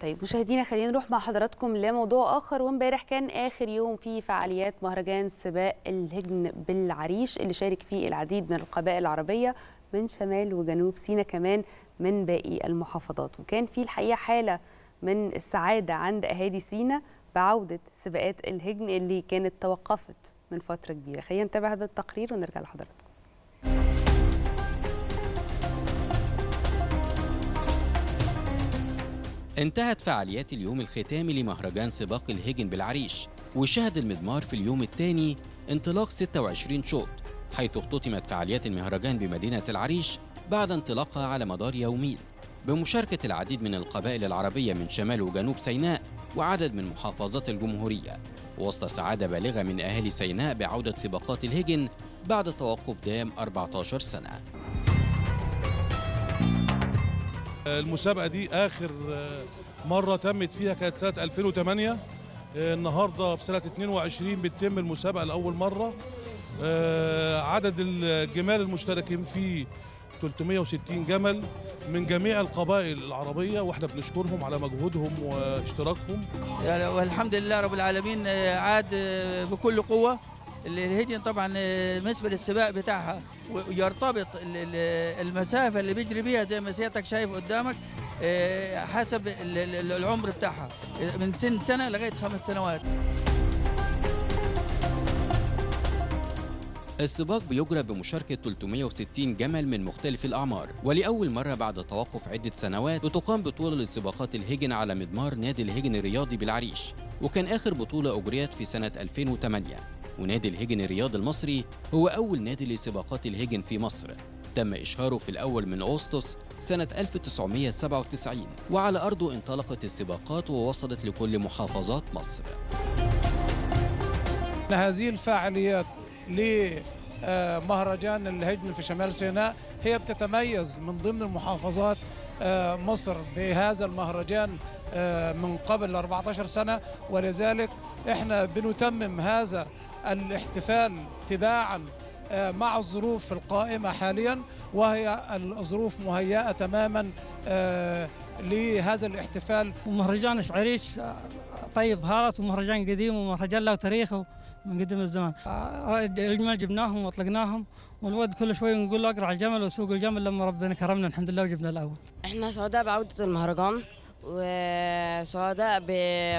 طيب مشاهدينا خلينا نروح مع حضراتكم لموضوع اخر وامبارح كان اخر يوم في فعاليات مهرجان سباق الهجن بالعريش اللي شارك فيه العديد من القبائل العربيه من شمال وجنوب سيناء كمان من باقي المحافظات وكان في الحقيقه حاله من السعاده عند اهالي سيناء بعوده سباقات الهجن اللي كانت توقفت من فتره كبيره خلينا نتابع هذا التقرير ونرجع لحضراتكم انتهت فعاليات اليوم الختامي لمهرجان سباق الهجن بالعريش وشهد المضمار في اليوم الثاني انطلاق 26 شوط حيث اختتمت فعاليات المهرجان بمدينة العريش بعد انطلاقها على مدار يومين بمشاركة العديد من القبائل العربية من شمال وجنوب سيناء وعدد من محافظات الجمهورية وسط سعادة بالغة من أهالي سيناء بعودة سباقات الهجن بعد توقف دام 14 سنة المسابقة دي آخر مرة تمت فيها كانت سنة 2008 النهاردة في سنة 22 بتتم المسابقة لأول مرة عدد الجمال المشتركين فيه 360 جمل من جميع القبائل العربية واحنا بنشكرهم على مجهودهم واشتراكهم يعني والحمد لله رب العالمين عاد بكل قوة الهجن طبعا بالنسبه للسباق بتاعها ويرتبط المسافه اللي بيجري بيها زي ما سيادتك شايف قدامك حسب العمر بتاعها من سن سنه لغايه خمس سنوات السباق بيجرى بمشاركة 360 جمل من مختلف الأعمار ولأول مرة بعد توقف عدة سنوات بتقام بطولة لسباقات الهجن على مضمار نادي الهجن الرياضي بالعريش وكان آخر بطولة أجريت في سنة 2008 ونادي الهجن الرياضي المصري هو أول نادي لسباقات الهجن في مصر تم إشهاره في الأول من أغسطس سنة 1997 وعلى أرضه انطلقت السباقات ووصلت لكل محافظات مصر هذه الفعاليات لمهرجان الهجن في شمال سيناء هي بتتميز من ضمن محافظات مصر بهذا المهرجان من قبل 14 سنة ولذلك احنا بنتمم هذا الاحتفال تباعا مع الظروف القائمة حاليا وهي الظروف مهيئة تماما لهذا الاحتفال ومهرجان عريش طيب هارت ومهرجان قديم ومهرجان له تاريخه من قديم الزمان الجمال جبناهم واطلقناهم والود كل شوي نقول له اقرع الجمل وسوق الجمل لما ربنا كرمنا الحمد لله وجبنا الاول احنا سعداء بعودة المهرجان وسعداء ب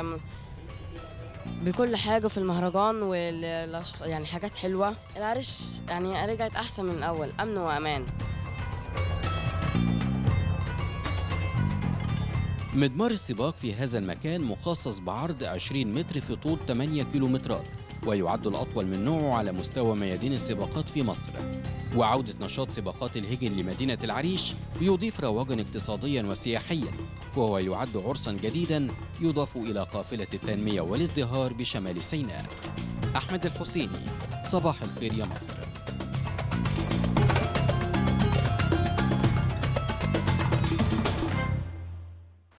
بكل حاجة في المهرجان وال يعني حاجات حلوة العريش يعني رجعت أحسن من الأول أمن وأمان مضمار السباق في هذا المكان مخصص بعرض 20 متر في طول 8 كيلومترات ويعد الأطول من نوعه على مستوى ميادين السباقات في مصر وعودة نشاط سباقات الهجن لمدينة العريش بيضيف رواجا اقتصاديا وسياحيا وهو يعد عرسا جديدا يضاف إلى قافلة التنمية والازدهار بشمال سيناء أحمد الحسيني صباح الخير يا مصر